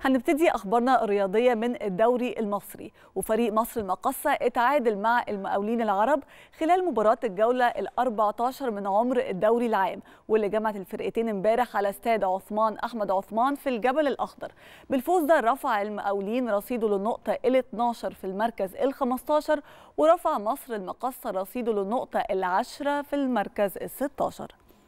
هنبتدي اخبارنا الرياضيه من الدوري المصري وفريق مصر المقصه اتعادل مع المقاولين العرب خلال مباراه الجوله ال14 من عمر الدوري العام واللي جمعت الفرقتين امبارح على استاد عثمان احمد عثمان في الجبل الاخضر بالفوز ده رفع المقاولين رصيده للنقطه ال12 في المركز ال15 ورفع مصر المقصه رصيده للنقطه العشرة في المركز ال16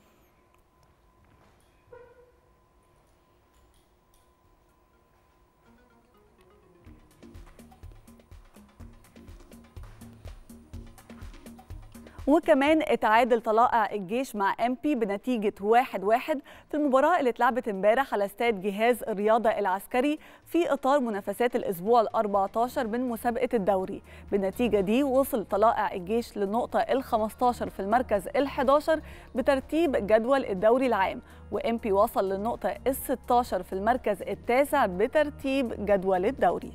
وكمان اتعادل طلائع الجيش مع امبي بنتيجه 1-1 واحد واحد في المباراه اللي اتلعبت امبارح على استاد جهاز الرياضه العسكري في اطار منافسات الاسبوع ال14 من مسابقه الدوري بالنتيجه دي وصل طلائع الجيش للنقطه ال15 في المركز ال11 بترتيب جدول الدوري العام وامبي وصل للنقطه ال16 في المركز التاسع بترتيب جدول الدوري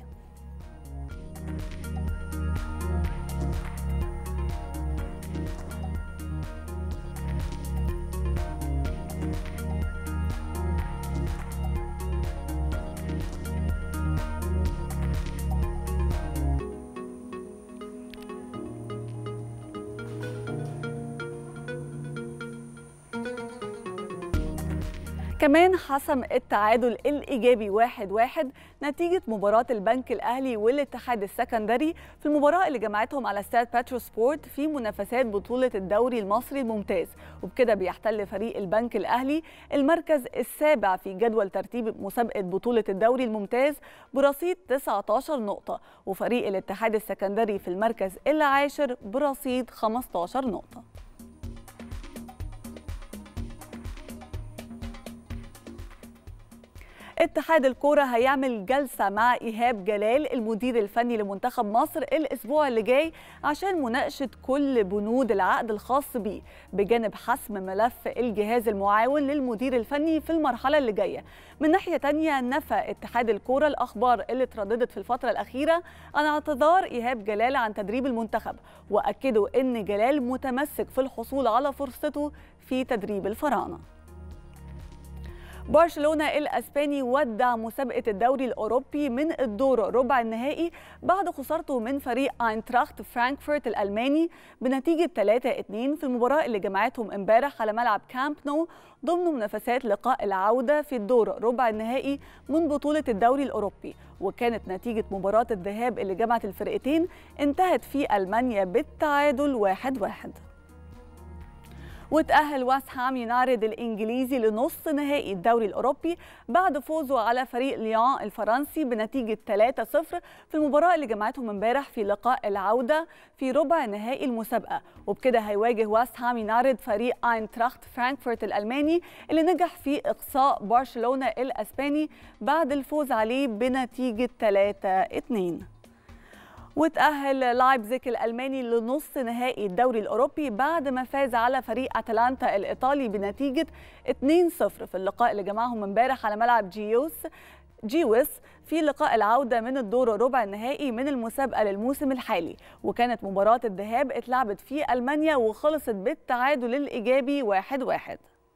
كمان حسم التعادل الإيجابي واحد واحد نتيجة مباراة البنك الأهلي والاتحاد السكندري في المباراة اللي جمعتهم على استاد باترو سبورت في منافسات بطولة الدوري المصري الممتاز وبكده بيحتل فريق البنك الأهلي المركز السابع في جدول ترتيب مسابقة بطولة الدوري الممتاز برصيد 19 نقطة وفريق الاتحاد السكندري في المركز العاشر برصيد 15 نقطة اتحاد الكوره هيعمل جلسه مع ايهاب جلال المدير الفني لمنتخب مصر الاسبوع اللي جاي عشان مناقشه كل بنود العقد الخاص بيه بجانب حسم ملف الجهاز المعاون للمدير الفني في المرحله اللي جايه من ناحيه تانية نفى اتحاد الكوره الاخبار اللي اترددت في الفتره الاخيره عن اعتذار ايهاب جلال عن تدريب المنتخب واكدوا ان جلال متمسك في الحصول على فرصته في تدريب الفراعنه برشلونه الاسباني ودع مسابقه الدوري الاوروبي من الدور ربع النهائي بعد خسارته من فريق اينتراخت فرانكفورت الالماني بنتيجه 3-2 في المباراه اللي جمعتهم امبارح على ملعب كامب نو ضمن منافسات لقاء العوده في الدور ربع النهائي من بطوله الدوري الاوروبي وكانت نتيجه مباراه الذهاب اللي جمعت الفرقتين انتهت في المانيا بالتعادل 1-1 وتأهل ويست هام يونايتد الإنجليزي لنص نهائي الدوري الأوروبي بعد فوزه على فريق ليون الفرنسي بنتيجة 3-0 في المباراة اللي جمعتهم امبارح في لقاء العودة في ربع نهائي المسابقة وبكده هيواجه ويست هام يونايتد فريق اينتراخت فرانكفورت الألماني اللي نجح في إقصاء برشلونة الأسباني بعد الفوز عليه بنتيجة 3-2 وتأهل لايبزيك الألماني لنص نهائي الدوري الأوروبي بعد ما فاز على فريق أتلانتا الإيطالي بنتيجة 2-0 في اللقاء اللي جمعهم امبارح على ملعب جيوس جيوس في لقاء العودة من الدور ربع النهائي من المسابقة للموسم الحالي وكانت مباراة الذهاب اتلعبت في ألمانيا وخلصت بالتعادل الإيجابي 1-1 واحد واحد.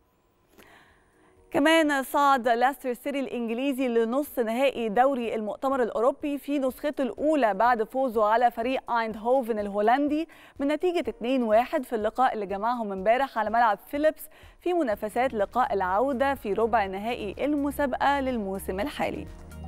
كمان صعد لاستر سيتي الانجليزي لنص نهائي دوري المؤتمر الاوروبي في نسخته الاولى بعد فوزه على فريق ايندهوفن الهولندي بنتيجه 2-1 في اللقاء اللي جمعهم امبارح على ملعب فيليبس في منافسات لقاء العوده في ربع نهائي المسابقه للموسم الحالي.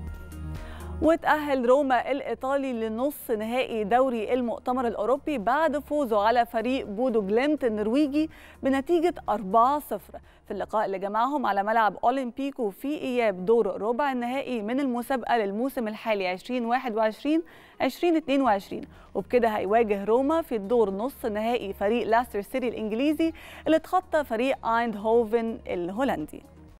وتأهل روما الإيطالي لنص نهائي دوري المؤتمر الأوروبي بعد فوزه على فريق بودو جليمت النرويجي بنتيجة 4-0 في اللقاء اللي جمعهم على ملعب أولمبيكو في إياب دور ربع النهائي من المسابقة للموسم الحالي 2021-2022 وبكده هيواجه روما في الدور نص نهائي فريق لاستر سيتي الإنجليزي اللي اتخطى فريق ايندهوفن الهولندي